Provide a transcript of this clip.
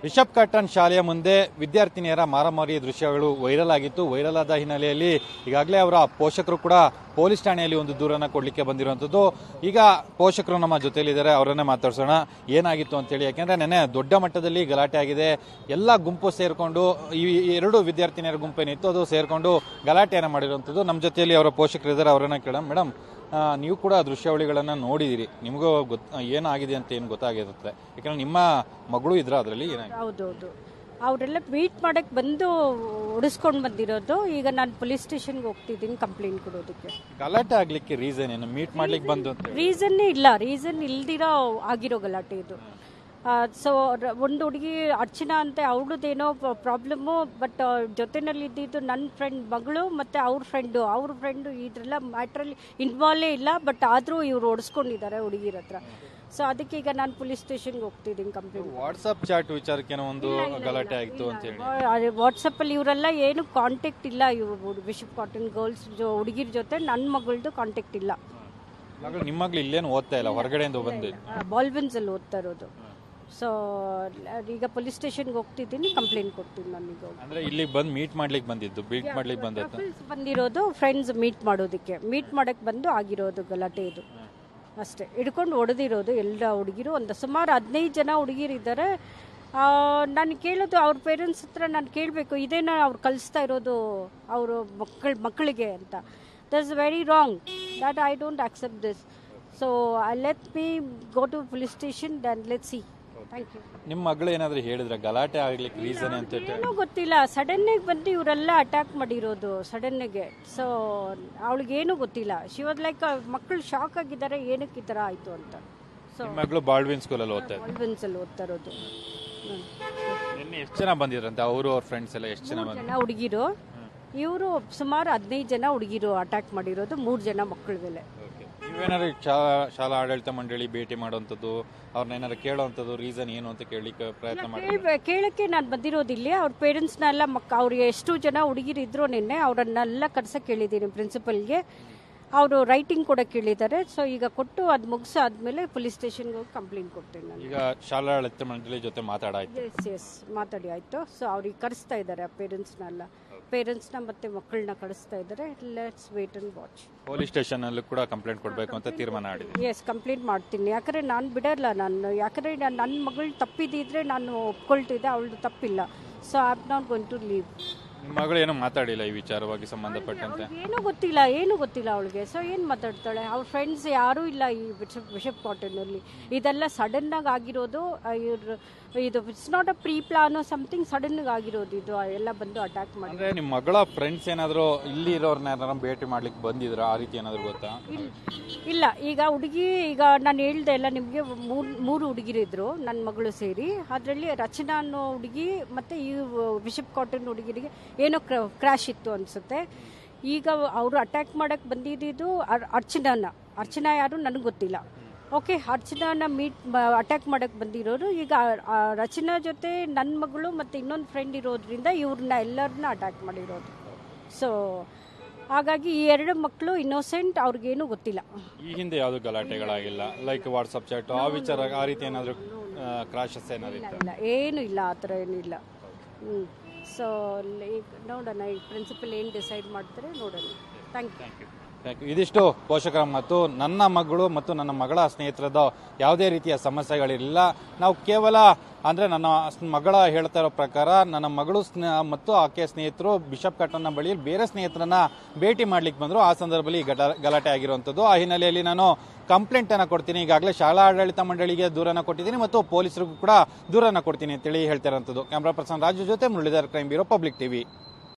Bishop cotton ಶಾಲೆಯ ಮುಂದೆ ವಿದ್ಯಾರ್ಥಿನಿಯರ ಮಾರಾಮಾರಿ ದೃಶ್ಯಗಳು ವೈರಲ್ ಆಗಿತ್ತು ವೈರಲ್ ಆದ ಹಿನ್ನೆಲೆಯಲ್ಲಿ ಈಗಾಗಲೇ ಅವರ ಪೋಷಕರು ಕೂಡ ಪೊಲೀಸ್ ಠಾಣೆಯಲ್ಲಿ ಒಂದು ದೂರನ್ನ ಕೊಡ್ಲಿಕ್ಕೆ ಬಂದಿರುವಂತದ್ದು ಈಗ ಪೋಷಕರು ನಮ್ಮ ಜೊತೆಲಿದ್ದಾರೆ ಅವರನ್ನೇ ಮಾತಾಡ್ಸೋಣ ಏನಾಗಿತ್ತು ಅಂತೇಳಿ ಯಾಕೆಂದ್ರೆ ನೆನೆ ದೊಡ್ಡ ಮಟ್ಟದಲ್ಲಿ ಗಲಾಟೆ ಆಗಿದೆ ಎಲ್ಲ ಗುಂಪು ಸೇರ್ಕೊಂಡು ಈ ಎರಡು ವಿದ್ಯಾರ್ಥಿನಿಯರ ಗುಂಪೇನಿತ್ತು ಅದು ಸೇರ್ಕೊಂಡು ಗಲಾಟೆಯನ್ನ ಮಾಡಿರುವಂತದ್ದು ನಮ್ಮ ಜೊತೆಯಲ್ಲಿ ಅವರ ಪೋಷಕರು ಇದ್ದಾರೆ ಅವರನ್ನ ಕೇಳೋಣ ಮೇಡಮ್ ಆ, ನೀವು ಕೂಡ ದೃಶ್ಯಾವಳಿಗಳನ್ನ ನೋಡಿದಿರಿ ನಿಮಗೂ ಗೊತ್ ಏನಾಗಿದೆ ಅಂತ ಏನು ಗೊತ್ತಾಗಿರುತ್ತೆ ಯಾಕಂದ್ರೆ ನಿಮ್ಮ ಮಗಳು ಇದ್ರ ಅದರಲ್ಲಿ ಏನಾಗಿದೆ ಹೌದೌದು ಅವರೆಲ್ಲ ಮೀಟ್ ಮಾಡಕ್ಕೆ ಬಂದು ಉಡಿಸ್ಕೊಂಡು ಬಂದಿರೋದು ಈಗ ನಾನು ಪೊಲೀಸ್ ಸ್ಟೇಷನ್ಗೆ ಹೋಗ್ತಿದ್ದೀನಿ ಕಂಪ್ಲೇಂಟ್ ಕೊಡೋದಕ್ಕೆ ಗಲಾಟೆ ಆಗ್ಲಿಕ್ಕೆ ರೀಸನ್ ಏನು ಮೀಟ್ ಮಾಡ್ಲಿಕ್ಕೆ ಬಂದು ಅಂತ ಹೇಳಿ. ರೀಸನ್ನೇ ಇಲ್ಲ ರೀಸನ್ ಇಲ್ದಿರೋ ಆಗಿರೋ ಗಲಾಟೆ ಇದು ಸೊ ಒಂದು ಹುಡುಗಿ ಅರ್ಚನಾ ಅಂತ ಅವಳದೇನೋ ಪ್ರಾಬ್ಲಮ್ಮು ಬಟ್ ಜೊತೆನಲ್ಲಿ ಇದ್ದಿದ್ದು ನನ್ನ ಫ್ರೆಂಡ್ ಮಗಳು ಮತ್ತು ಅವ್ರ ಫ್ರೆಂಡು ಅವ್ರ ಫ್ರೆಂಡು ಇದರೆಲ್ಲ ಮ್ಯಾಟ್ರಲ್ಲಿ ಇನ್ವಾಲ್ವೇ ಇಲ್ಲ ಬಟ್ ಆದರೂ ಇವ್ರು ಓಡಿಸ್ಕೊಂಡಿದ್ದಾರೆ ಹುಡುಗಿರ ಹತ್ರ ಸೊ ಅದಕ್ಕೆ ಈಗ ನಾನು ಪೊಲೀಸ್ ಸ್ಟೇಷನ್ಗೆ ಹೋಗ್ತಿದ್ದೀನಿ ಕಂಪ್ಲೇಂಟ್ ವಾಟ್ಸಪ್ ಚಾಟ್ ವಿಚಾರಕ್ಕೆ ಒಂದು ಗಲಾಟೆ ಆಗಿತ್ತು ಅಂತ ಹೇಳಿ ವಾಟ್ಸಪ್ಪಲ್ಲಿ ಇವರೆಲ್ಲ ಏನು ಕಾಂಟ್ಯಾಕ್ಟ್ ಇಲ್ಲ ಇವ್ರು ಬಿಷಪ್ ಕಾಟನ್ ಗರ್ಲ್ಸ್ ಹುಡುಗಿರ ಜೊತೆ ನನ್ನ ಮಗಳದು ಕಾಂಟ್ಯಾಕ್ಟ್ ಇಲ್ಲ ಮಗಳು ನಿಮ್ಮ ಮಗಳು ಇಲ್ಲೇನು ಓದ್ತಾ ಇಲ್ಲ ಹೊರಗಡೆಯಿಂದ ಬಂದು ಬಾಲ್ವಿನ್ಸಲ್ಲಿ ಓದ್ತಾ ಇರೋದು ಸೊ ಈಗ ಪೊಲೀಸ್ ಸ್ಟೇಷನ್ಗೆ ಹೋಗ್ತಿದ್ದೀನಿ ಕಂಪ್ಲೇಂಟ್ ಕೊಡ್ತೀನಿ ನನಗೆ ಅಂದ್ರೆ ಇಲ್ಲಿಗೆ ಬಂದು ಮೀಟ್ ಮಾಡ್ಲಿಕ್ಕೆ ಬಂದಿದ್ದು ಮೀಟ್ ಮಾಡ್ಲಿಕ್ಕೆ ಬಂದದ್ದು ಕಪಲ್ಸ್ ಬಂದಿರೋದು ಫ್ರೆಂಡ್ಸ್ ಮೀಟ್ ಮಾಡೋದಕ್ಕೆ ಮೀಟ್ ಮಾಡಕ್ಕೆ ಬಂದು ಆಗಿರೋದು ಗಲಾಟೆ ಇದು ಅಷ್ಟೇ ಹಿಡ್ಕೊಂಡು ಹೊಡೆದಿರೋದು ಎಲ್ಲ ಹುಡುಗಿರು ಒಂದು ಸುಮಾರು ಹದಿನೈದು ಜನ ಹುಡುಗಿರಿದ್ದಾರೆ ನಾನು ಕೇಳೋದು ಅವ್ರ ಪೇರೆಂಟ್ಸ್ ಹತ್ರ ನಾನು ಕೇಳಬೇಕು ಇದೇನ ಅವ್ರು ಕಲಿಸ್ತಾ ಇರೋದು ಅವರು ಮಕ್ಕಳ ಮಕ್ಕಳಿಗೆ ಅಂತ that's very wrong that I don't accept this so I let me go to police station then let see thank you ನಿಮ್ಮ ಮಗಳು ಏನಾದ್ರು ಹೇಳಿದ್ರೆ ಗಲಾಟೆ ಆಗ್ಲಿಕ್ಕೆ ರೀಸನ್ ಅಂತ ಹೇಳಿ ಏನೂ ಗೊತ್ತಿಲ್ಲ ಸಡನ್ನಾಗಿ ಬಂದು ಇವರೆಲ್ಲ ಅಟ್ಯಾಕ್ ಮಾಡಿರೋದು ಸಡನ್ನಾಗೆ ಸೊ ಅವಳಿಗೇನು ಗೊತ್ತಿಲ್ಲ ಶಿ ವಾಸ್ ಲೈಕ್ ಮಕ್ಕಳು ಶಾಕ್ ಆಗಿದ್ದಾರೆ ಏನಕ್ಕೆ ಈ ಥರ ಆಯಿತು ಅಂತ ಸೊ ನಿಮ್ಮ ಮಗಳು ಬಾಳ್ವಿನ್ ಸ್ಕೂಲಲ್ಲಿ ಓದ್ತಾ ಇದ್ರು ಕಾನ್ಫಿಡೆನ್ಸಲ್ಲಿ ಓದ್ತಾ ಇರೋದು ಹ್ಮ್. ನಿನ್ನೆ ಎಷ್ಟು ಜನ ಬಂದಿದ್ರಂತೆ ಅವರು ಅವ್ರ ಫ್ರೆಂಡ್ಸ್ ಎಲ್ಲ ಎಷ್ಟು ಜನ ಮೂರು ಬಂದ್ರು ಜನ ಹುಡುಗಿರು ಇವರು ಸುಮಾರು ಹದಿನೈದು ಜನ ಹುಡುಗಿರು ಅಟ್ಯಾಕ್ ಮಾಡಿರೋದು ಮೂರು ಜನ ಮಕ್ಕಳ ಮೇಲೆ ನೀವೇನಾದ್ರು ಶಾ- ಶಾಲಾ ಆಡಳಿತ ಮಂಡಳಿ ಭೇಟಿ ಮಾಡುವಂಥದ್ದು ಅವ್ರನ್ನ ಏನಾದ್ರು ಕೇಳುವಂಥದ್ದು ರೀಸನ್ ಏನು ಅಂತ ಕೇಳಲಿಕ್ಕೆ ಪ್ರಯತ್ನ ಮಾಡಿ ಕೇಳ್ಬೆ- ಕೇಳಕ್ಕೆ ನಾನು ಬಂದಿರೋದಿಲ್ಲ ಅವ್ರ ಪೇರೆಂಟ್ಸ್ನೆಲ್ಲ ಮಕ್ಕ ಅವ್ರಿಗೆ ಎಷ್ಟು ಜನ ಹುಡುಗಿರು ಇದ್ರು ನಿನ್ನೆ ಅವರನ್ನೆಲ್ಲ ಕರ್ಸಕ್ಕೆ ಕೇಳಿದ್ದೀನಿ ಪ್ರಿನ್ಸಿಪಲ್ಗೆ ಅವರು ರೈಟಿಂಗ್ ಕೂಡ ಕೇಳಿದ್ದಾರೆ ಸೊ ಈಗ ಕೊಟ್ಟು ಅದು ಮುಗಿಸಾದ್ಮೇಲೆ ಪೊಲೀಸ್ ಸ್ಟೇಷನ್ಗೆ ಹೋಗಿ ಕಂಪ್ಲೇಂಟ್ ಕೊಡ್ತೀನಿ ನಾನು ಈಗ ಶಾಲಾ ಆಡಳಿತ ಮಂಡಳಿ ಜೊತೆ ಮಾತಾಡಾಯ್ತು ಎಸ್ ಎಸ್ ಮಾತಾಡಿ ಆಯಿತು ಸೊ ಅವ್ರಿಗೆ ಕರೆಸ್ತಾ ಇದ್ದಾರೆ ಆ ಪೇರೆಂಟ್ಸ್ನೆಲ್ಲ ಪೇರೆಂಟ್ಸ್ನ ಮತ್ತೆ ಮಕ್ಕಳನ್ನ ಕಳಿಸ್ತಾ ಇದ್ದಾರೆ let's wait and watch police station ಅಲ್ಲೂ ಕೂಡ ಕಂಪ್ಲೇಂಟ್ ಕೊಡಬೇಕು ಅಂತ ತೀರ್ಮಾನ ಮಾಡಿದೆ ಎಸ್ ಕಂಪ್ಲೇಂಟ್ ಮಾಡ್ತೀನಿ ಯಾಕಂದರೆ ನಾನು ಬಿಡಲ್ಲ ನಾನು ಯಾಕಂದರೆ ನಾನು ನನ್ನ ಮಗಳು ತಪ್ಪಿದ್ದಿದ್ರೆ ನಾನು ಒಪ್ಕೊಳ್ತಿದ್ದೆ ಅವಳದು ತಪ್ಪಿಲ್ಲ so I am not going to leave ನಿಮ್ಮ ಮಗಳು ಏನೋ ಮಾತಾಡಿಲ್ಲ ಈ ವಿಚಾರವಾಗಿ ಸಂಬಂಧಪಟ್ಟಂತೆ ಏನೂ ಗೊತ್ತಿಲ್ಲ ಏನೂ ಗೊತ್ತಿಲ್ಲ ಅವಳಿಗೆ ಸೊ ಏನು ಮಾತಾಡ್ತಾಳೆ ಅವ್ರ ಫ್ರೆಂಡ್ಸ್ ಯಾರೂ ಇಲ್ಲ ಈ ಬಿಷಪ್ ಬಿಷಪ್ ಕಾಟನಲ್ಲಿ ಇದೆಲ್ಲ ಸಡನ್ನಾಗಿ ಆಗಿರೋದು ಆ, ಇವ್ರು ಇದು it's not a pre plan something ಸಡನ್ನಾಗಿ ಆಗಿರೋದು ಇದು ಆ ಎಲ್ಲ ಬಂದು ಅಟ್ಯಾಕ್ ಮಾಡಿ ಅಂದ್ರೆ ನಿಮ್ಮ ಮಗಳ ಫ್ರೆಂಡ್ಸ್ ಏನಾದ್ರು ಇಲ್ಲಿ ಇರೋರ್ನ ಏನಾದ್ರು ಭೇಟಿ ಮಾಡ್ಲಿಕ್ಕೆ ಬಂದಿದ್ರ ಆ ರೀತಿ ಏನಾದ್ರು ಗೊತ್ತಾ ಇಲ್ಲ ಈಗ ಹುಡುಗಿ ಈಗ ನಾನು ಹೇಳ್ದೆ ಎಲ್ಲ ನಿಮಗೆ ಮೂರು ಮೂರು ಹುಡುಗಿರಿದ್ರು ನನ್ನ ಮಗಳು ಸೇರಿ ಅದರಲ್ಲಿ ರಚನಾ ಅನ್ನೋ ಹುಡುಗಿ ಮತ್ತು ಈ ಬಿಷಪ್ ಕಾಟನ್ ಹುಡುಗಿರಿಗೆ ಏನೋ ಕ್ರ್ಯಾಶ್ ಇತ್ತು ಅನಿಸುತ್ತೆ ಈಗ ಅವರು ಅಟ್ಯಾಕ್ ಮಾಡಕ್ಕೆ ಬಂದಿದ್ದು ಅರ್- ಅರ್ಚನಾನ ಅರ್ಚನಾ ಯಾರು ನನಗೆ ಗೊತ್ತಿಲ್ಲ ಓಕೆ ಅರ್ಚನಾನ ಮೀಟ್ ಅಟ್ಯಾಕ್ ಮಾಡಕ್ಕೆ ಬಂದಿರೋರು ಈಗ ಆ- ಆ ರಚನಾ ಜೊತೆ ನನ್ನ ಮಗಳು ಮತ್ತು ಇನ್ನೊಂದು ಫ್ರೆಂಡ್ ಇರೋದ್ರಿಂದ ಇವ್ರನ್ನ ಎಲ್ಲರನ್ನ ಅಟ್ಯಾಕ್ ಮಾಡಿರೋದು ಸೊ ಹಾಗಾಗಿ ಈ ಎರಡು ಮಕ್ಕಳು ಇನ್ನೋಸೆಂಟ್ ಅವ್ರಿಗೇನು ಗೊತ್ತಿಲ್ಲ ಈ ಹಿಂದೆ ಯಾವ್ದು ಗಲಾಟೆಗಳಾಗಿಲ್ಲ ಲೈಕ್ ವಾಟ್ಸಪ್ ಚಾಟ್ ಆ ವಿಚಾರ ಆ ರೀತಿ ಏನಾದ್ರು ಕ್ರಾಶಸ್ ಏನಾದ್ರು ಇತ್ತು ಇಲ್ಲ ಏನು ಇಲ್ಲ ಆ ಥರ ಏನೂ ಇಲ್ಲ ಹ್ಞೂ ಸೊ ಈಗ ನೋಡೋಣ ಈ ಪ್ರಿನ್ಸಿಪಲ್ ಏನು ಡಿಸೈಡ್ ಮಾಡ್ತಾರೆ ನೋಡೋಣ ಥ್ಯಾಂಕ್ ಯು Thank you. ಇದಿಷ್ಟು ಪೋಷಕರ ಮತ್ತು ನನ್ನ ಮಗಳು ಮತ್ತು ನನ್ನ ಮಗಳ ಸ್ನೇಹಿತರದ ಯಾವುದೇ ರೀತಿಯ ಸಮಸ್ಯೆಗಳಿರಲಿಲ್ಲ ನಾವು ಕೇವಲ ಅಂದ್ರೆ ನನ್ನ ಸ್- ಮಗಳ ಹೇಳ್ತಾ ಇರೋ ಪ್ರಕಾರ ನನ್ನ ಮಗಳು ಸ್ನೇ- ಮತ್ತು ಆಕೆ ಸ್ನೇಹಿತರು ಬಿಷಪ್ ಕಟ್ಟನ ಬಳಿ ಬೇರೆ ಸ್ನೇಹಿತರನ್ನ ಭೇಟಿ ಮಾಡ್ಲಿಕ್ಕೆ ಬಂದ್ರು ಆ ಸಂದರ್ಭದಲ್ಲಿ ಈ ಗಟ- ಗಲಾಟೆ ಆಗಿರುವಂತದ್ದು ಆ ಹಿನ್ನೆಲೆಯಲ್ಲಿ ನಾನು ಕಂಪ್ಲೇಂಟ್ ಅನ್ನ ಕೊಡ್ತೀನಿ ಈಗಾಗಲೇ ಶಾಲಾ ಆಡಳಿತ ಮಂಡಳಿಗೆ ದೂರನ ಕೊಟ್ಟಿದ್ದೀನಿ ಮತ್ತು ಪೊಲೀಸರಿಗೂ ಕೂಡ ದೂರನ ಕೊಡ್ತೀನಿ ಅಂತೇಳಿ ಹೇಳ್ತಾ ಇರೋಂಥದ್ದು ಕ್ಯಾಮ್ರಾ ಪರ್ಸನ್ ರಾಜು ಜೊತೆ Muralidhar crime bureau public TV